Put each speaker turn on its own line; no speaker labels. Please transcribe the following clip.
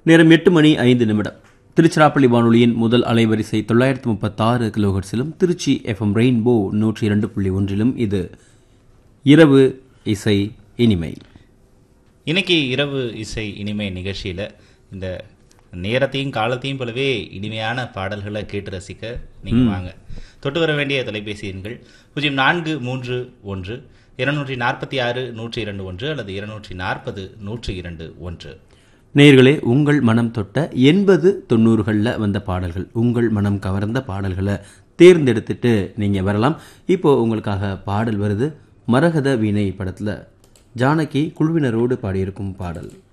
நேரம் எட்டு மணி ஐந்து நிமிடம் திருச்சிராப்பள்ளி வானொலியின் முதல் அலைவரிசை தொள்ளாயிரத்து முப்பத்தாறு கிலோஹெர்ட்ஸிலும் திருச்சி எஃப்எம் ரெயின்போ நூற்றி இரண்டு புள்ளி ஒன்றிலும் இது இரவு இசை இனிமை
இன்னைக்கு இரவு இசை இனிமை நிகழ்ச்சியில் இந்த நேரத்தையும் காலத்தையும் போலவே இனிமையான பாடல்களை கேட்டு ரசிக்க நீங்க வாங்க தொட்டு வர வேண்டிய தொலைபேசி எண்கள் பூஜ்ஜியம் நான்கு மூன்று ஒன்று இருநூற்றி நாற்பத்தி ஆறு நூற்றி இரண்டு ஒன்று அல்லது இருநூற்றி நாற்பது நூற்றி இரண்டு ஒன்று
நேயர்களே உங்கள் மனம் தொட்ட எண்பது தொண்ணூறுகளில் வந்த பாடல்கள் உங்கள் மனம் கவர்ந்த பாடல்களை தேர்ந்தெடுத்துட்டு நீங்கள் வரலாம் இப்போ உங்களுக்காக பாடல் வருது மரகத வீணை படத்தில் ஜானகி குழுவினரோடு பாடியிருக்கும் பாடல்